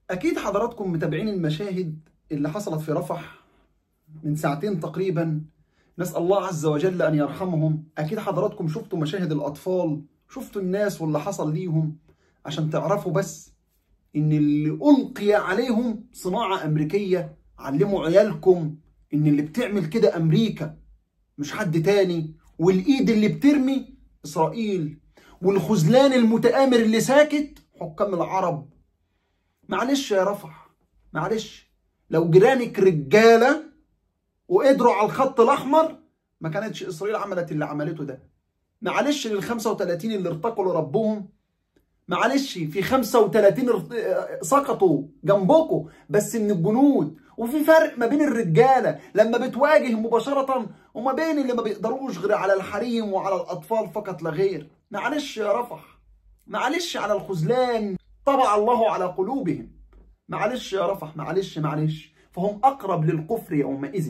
أكيد حضراتكم متابعين المشاهد اللي حصلت في رفح من ساعتين تقريبا نسأل الله عز وجل أن يرحمهم أكيد حضراتكم شفتوا مشاهد الأطفال شفتوا الناس واللي حصل ليهم عشان تعرفوا بس إن اللي ألقي عليهم صناعة أمريكية علموا عيالكم إن اللي بتعمل كده أمريكا مش حد تاني والإيد اللي بترمي إسرائيل والخذلان المتآمر اللي ساكت حكام العرب معلش يا رفح معلش لو جيرانك رجاله وقدروا على الخط الاحمر ما كانتش اسرائيل عملت اللي عملته ده معلش لل 35 اللي ارتقوا لربهم معلش في 35 ارت- سقطوا جنبكم بس من الجنود وفي فرق ما بين الرجاله لما بتواجه مباشره وما بين اللي ما بيقدروش غير على الحريم وعلى الاطفال فقط لا غير معلش يا رفح معلش على الخذلان طبع الله على قلوبهم معلش يا رفح معلش معلش فهم أقرب للكفر يومئذ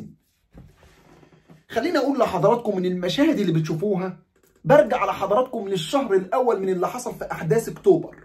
خليني أقول لحضراتكم من المشاهد اللي بتشوفوها برجع لحضراتكم للشهر الأول من اللي حصل في أحداث أكتوبر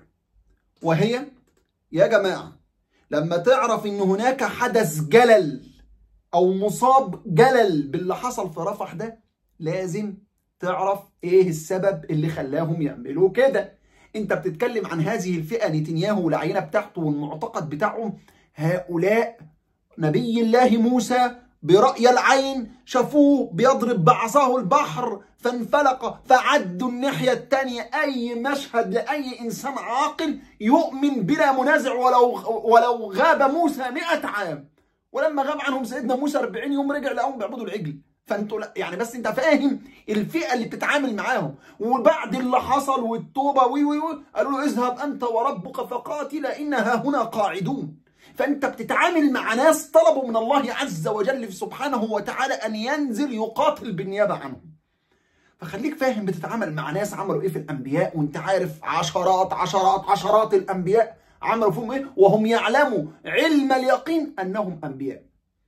وهي يا جماعة لما تعرف إن هناك حدث جلل أو مصاب جلل باللي حصل في رفح ده لازم تعرف إيه السبب اللي خلاهم يعملوا كده انت بتتكلم عن هذه الفئه نتنياهو والعينه بتاعته والمعتقد بتاعهم هؤلاء نبي الله موسى برأي العين شافوه بيضرب بعصاه البحر فانفلق فعدوا الناحية التانية أي مشهد لأي إنسان عاقل يؤمن بلا منازع ولو ولو غاب موسى مئة عام ولما غاب عنهم سيدنا موسى 40 يوم رجع لقاهم بيعبدوا العجل فانتوا لا يعني بس انت فاهم الفئه اللي بتتعامل معاهم وبعد اللي حصل والتوبه وي وي وي قالوا له اذهب انت وربك فقاتلا انها هنا قاعدون فانت بتتعامل مع ناس طلبوا من الله عز وجل سبحانه وتعالى ان ينزل يقاتل بالنيابه عنهم فخليك فاهم بتتعامل مع ناس عملوا ايه في الانبياء وانت عارف عشرات عشرات عشرات الانبياء عملوا فيهم ايه وهم يعلموا علم اليقين انهم انبياء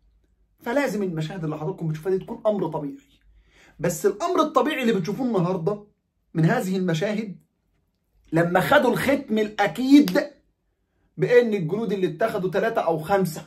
فلازم المشاهد اللي حضراتكم بتشوفوها دي تكون امر طبيعي بس الامر الطبيعي اللي بتشوفوه النهارده من هذه المشاهد لما خدوا الختم الاكيد بان الجنود اللي اتخذوا ثلاثه او خمسه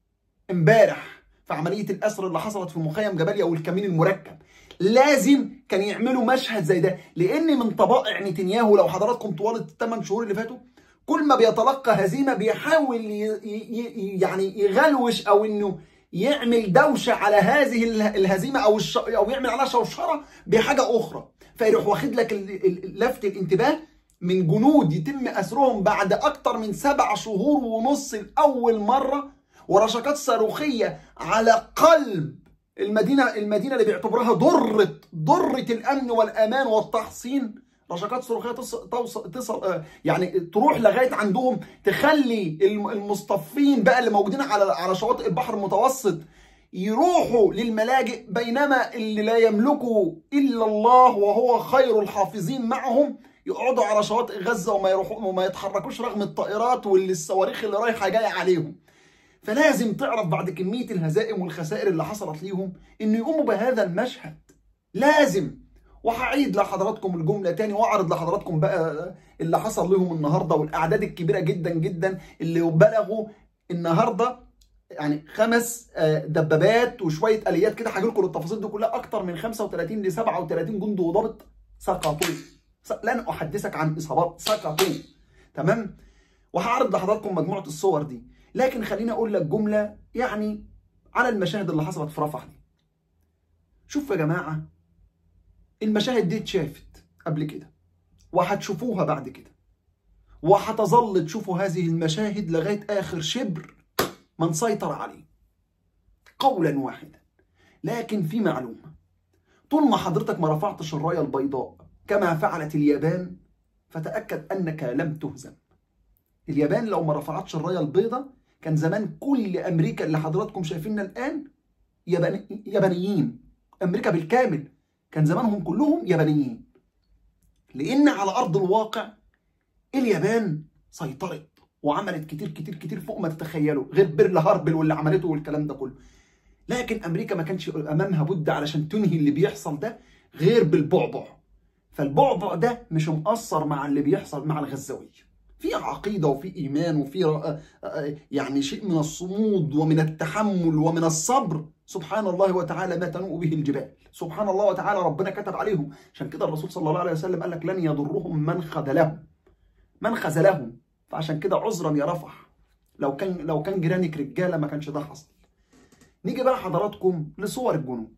امبارح في عمليه الاسر اللي حصلت في مخيم جباليا والكمين المركب لازم كان يعملوا مشهد زي ده لان من طبائع نتنياهو لو حضراتكم طوال الثمان شهور اللي فاتوا كل ما بيتلقى هزيمه بيحاول ي... ي... يعني يغلوش او انه يعمل دوشه على هذه الهزيمه او الش... او يعمل عليها شوشره بحاجه اخرى فيروح واخد لك لفت الانتباه من جنود يتم اسرهم بعد اكتر من سبع شهور ونص لاول مره ورشقات صاروخيه على قلب المدينه المدينه اللي بيعتبرها ضره ضره الامن والامان والتحصين رشقات صاروخيه تصل تصل يعني تروح لغايه عندهم تخلي المصطفين بقى اللي موجودين على على شواطئ البحر المتوسط يروحوا للملاجئ بينما اللي لا يملكه الا الله وهو خير الحافظين معهم يقعدوا على شواطئ غزه وما يروحوا وما يتحركوش رغم الطائرات والصواريخ اللي رايحه جايه عليهم. فلازم تعرف بعد كميه الهزائم والخسائر اللي حصلت ليهم انه يقوموا بهذا المشهد. لازم وهعيد لحضراتكم الجمله تاني واعرض لحضراتكم بقى اللي حصل لهم النهارده والاعداد الكبيره جدا جدا اللي بلغوا النهارده يعني خمس دبابات وشويه اليات كده هاجي لكم التفاصيل دي كلها اكتر من 35 ل 37 جندي وضابط سقطوا لن احدثك عن اصابات سقطوا تمام وهعرض لحضراتكم مجموعه الصور دي لكن خليني اقول لك جمله يعني على المشاهد اللي حصلت في رفح دي شوف يا جماعه المشاهد دي اتشافت قبل كده وهتشوفوها بعد كده وهتظل تشوفوا هذه المشاهد لغايه اخر شبر من سيطر عليه قولا واحدا لكن في معلومه طول ما حضرتك ما رفعتش الرايه البيضاء كما فعلت اليابان فتاكد انك لم تهزم اليابان لو ما رفعتش الرايه البيضاء كان زمان كل امريكا اللي حضراتكم شايفيننا الان ياباني يابانيين امريكا بالكامل كان زمانهم كلهم يابانيين لان على ارض الواقع اليابان سيطرت وعملت كتير كتير كتير فوق ما تتخيلوا غير بيرل هاربل واللي عملته والكلام ده كله لكن امريكا ما كانش امامها بد علشان تنهي اللي بيحصل ده غير بالبعبع فالبعبع ده مش مقصر مع اللي بيحصل مع الغزاويه في عقيدة وفي إيمان وفي ر- يعني شيء من الصمود ومن التحمل ومن الصبر سبحان الله وتعالى ما تنوء به الجبال سبحان الله وتعالى ربنا كتب عليهم عشان كده الرسول صلى الله عليه وسلم قال لك لن يضرهم من خذلهم من خذلهم فعشان كده عذرا يا رفح لو كان لو كان جيرانك رجاله ما كانش ده حصل نيجي بقى حضراتكم لصور الجنود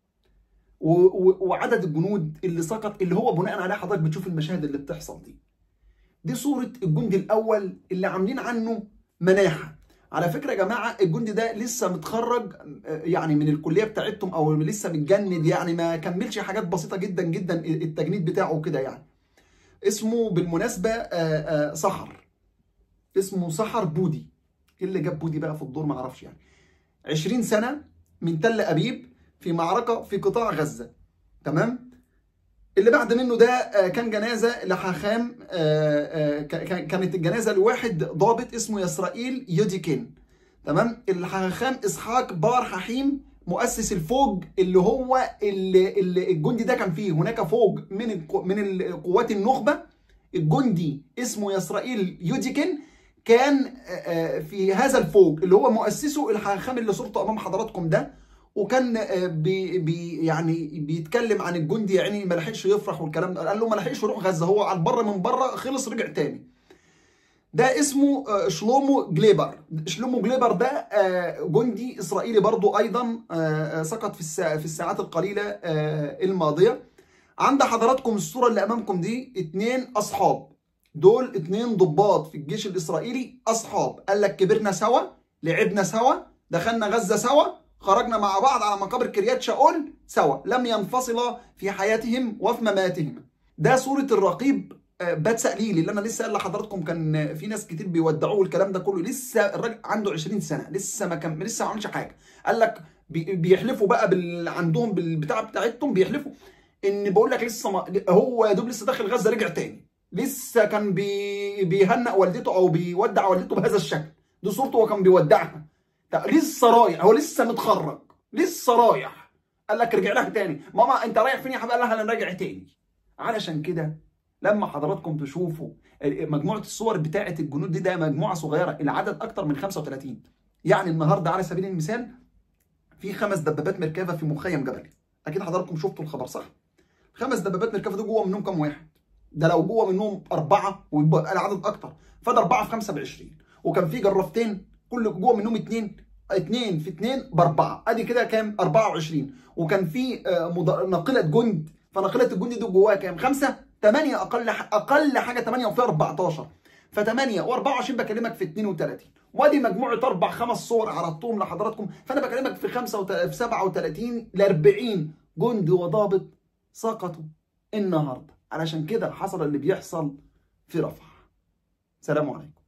و- و- وعدد الجنود اللي سقط اللي هو بناء عليه حضرتك بتشوف المشاهد اللي بتحصل دي دي صورة الجندي الأول اللي عاملين عنه مناحة على فكرة يا جماعة الجندي ده لسه متخرج آه، يعني من الكلية بتاعتهم أو لسه متجند يعني ما كملش حاجات بسيطة جدا جدا التجنيد بتاعه كده يعني اسمه بالمناسبة آه، آه، سحر اسمه سحر بودي ايه اللي جاب بودي بقى في الدور ما اعرفش يعني 20 سنة من تل أبيب في معركة في قطاع غزة تمام اللي بعد منه ده آه، كان جنازة لحاخام آه، آه، ك- ك- كانت الجنازة لواحد ضابط اسمه يسرائيل يوديكين تمام الحاخام إسحاق بار ححيم مؤسس الفوج اللي هو اللي, اللي الجندي ده كان فيه هناك فوج من القو- من القوات النخبة الجندي اسمه يسرائيل يوديكين كان آه، آه، في هذا الفوج اللي هو مؤسسه الحاخام اللي صورته امام حضراتكم ده وكان آه، بي بي يعني بيتكلم عن الجندي يعني ما لحقش يفرح والكلام ده قال له ما لحقش يروح غزه هو على بره من بره خلص رجع تاني ده اسمه آه، شلومو جليبر شلومو جليبر ده آه، جندي اسرائيلي برضو ايضا آه، آه، سقط في الساعة في الساعات القليله آه، الماضيه عند حضراتكم الصوره اللي امامكم دي اتنين اصحاب دول اتنين ضباط في الجيش الاسرائيلي اصحاب قال لك كبرنا سوا لعبنا سوا دخلنا غزه سوا خرجنا مع بعض على مقابر كريات شاول سوا لم ينفصلا في حياتهم وفي مماتهم ده صوره الرقيب آه، بات سقليلي اللي انا لسه قال لحضراتكم كان في ناس كتير بيودعوه والكلام ده كله لسه الراجل عنده 20 سنه لسه ما كان لسه ما عملش حاجه قال لك بي- بيحلفوا بقى بال... عندهم بالبتاع بتاعتهم بيحلفوا ان بقول لك لسه ما... هو يا دوب لسه داخل غزه رجع تاني لسه كان بي... بيهنئ والدته او بيودع والدته بهذا الشكل دي صورته هو كان بيودعها ده لسه رايح هو لسه متخرج لسه رايح قال لك رجع لها تاني ماما انت رايح فين يا حبيبي قال لها انا راجع تاني علشان كده لما حضراتكم تشوفوا مجموعه الصور بتاعه الجنود دي ده مجموعه صغيره العدد اكتر من 35 يعني النهارده على سبيل المثال في خمس دبابات مركبه في مخيم جبلي اكيد حضراتكم شفتوا الخبر صح خمس دبابات مركبه دول جوه منهم كام واحد ده لو جوه منهم اربعه ويبقى العدد اكتر فده اربعه في خمسه ب 20 وكان في جرافتين كل جوه منهم اثنين اثنين في اثنين باربعه ادي كده كام 24 وكان في آه، مض- ناقله جند فناقله الجند دي جواها كام خمسه 8 اقل ح- اقل حاجه 8 وفيها 14 ف 8 و24 بكلمك في 32 وادي مجموعه اربع خمس صور عرضتهم لحضراتكم فانا بكلمك في 5 في 37 ل 40 جند وضابط سقطوا النهارده علشان كده حصل اللي بيحصل في رفح سلام عليكم